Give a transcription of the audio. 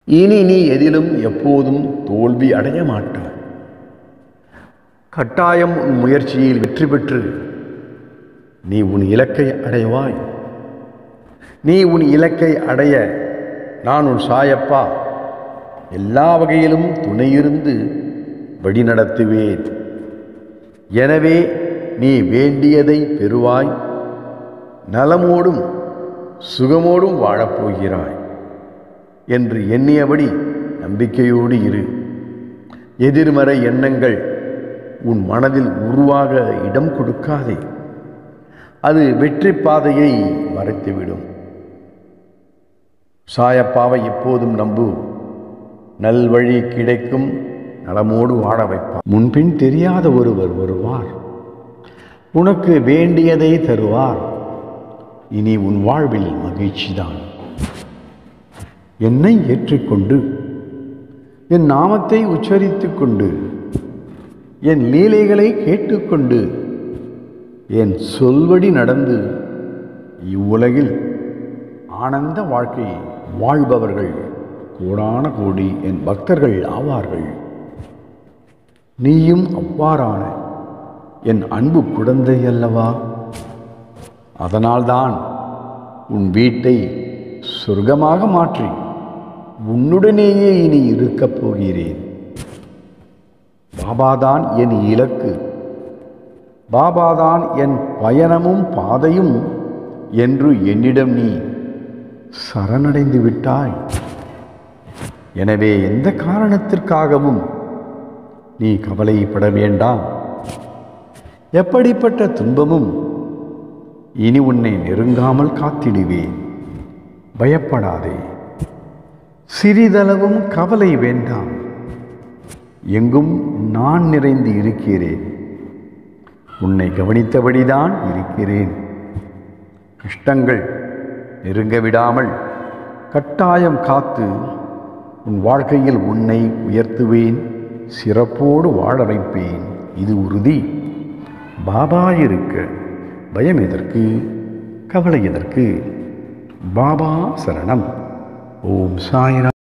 இனி நீ எதிலும் எப்போதும் தோல்வி அடைய மாட்டாய் கட்டாயம் உன் முயற்சியில் வெற்றி பெற்று நீ உன் இலக்கை அடைவாய் நீ உன் இலக்கை அடைய நான் உன் சாயப்பா எல்லா வகையிலும் துணையிருந்து வழிநடத்துவேன் எனவே நீ வேண்டியதை பெறுவாய் நலமோடும் சுகமோடும் வாழப்போகிறாய் என்று எண்ணியபடி நம்பிக்கையோடு இரு எதிர்மறை எண்ணங்கள் உன் மனதில் உருவாக இடம் கொடுக்காதே அது வெற்றி பாதையை மறைத்துவிடும் சாயப்பாவை எப்போதும் நம்பு நல்வழி கிடைக்கும் நலமோடு வாழ வைப்பார் முன்பின் தெரியாத ஒருவர் வருவார் உனக்கு வேண்டியதை தருவார் இனி உன் வாழ்வில் மகிழ்ச்சிதான் என்னை ஏற்றிக்கொண்டு என் நாமத்தை உச்சரித்துக் கொண்டு என் லீலைகளை கேட்டுக்கொண்டு என் சொல்வடி நடந்து இவ்வுலகில் ஆனந்த வாழ்க்கையை வாழ்பவர்கள் கோடான கோடி என் பக்தர்கள் ஆவார்கள் நீயும் அவ்வாறான என் அன்பு குழந்தை அல்லவா அதனால்தான் உன் வீட்டை சொர்க்கமாக மாற்றி உன்னுடனேயே இனி இருக்கப் போகிறேன் பாபாதான் என் இலக்கு பாபாதான் என் பயணமும் பாதையும் என்று என்னிடம் நீ சரணடைந்து விட்டாய் எனவே எந்த காரணத்திற்காகவும் நீ கவலைப்பட வேண்டாம் எப்படிப்பட்ட துன்பமும் இனி உன்னை நெருங்காமல் காத்திடுவேன் பயப்படாதே சிறிதளவும் கவலை வேண்டாம் எங்கும் நான் நிறைந்து இருக்கிறேன் உன்னை கவனித்தபடிதான் இருக்கிறேன் கஷ்டங்கள் நெருங்க விடாமல் கட்டாயம் காத்து உன் வாழ்க்கையில் உன்னை உயர்த்துவேன் சிறப்போடு வாழ வைப்பேன் இது உறுதி பாபா இருக்க பயம் எதற்கு கவலை எதற்கு பாபா சரணம் ஓம் சாய்ரா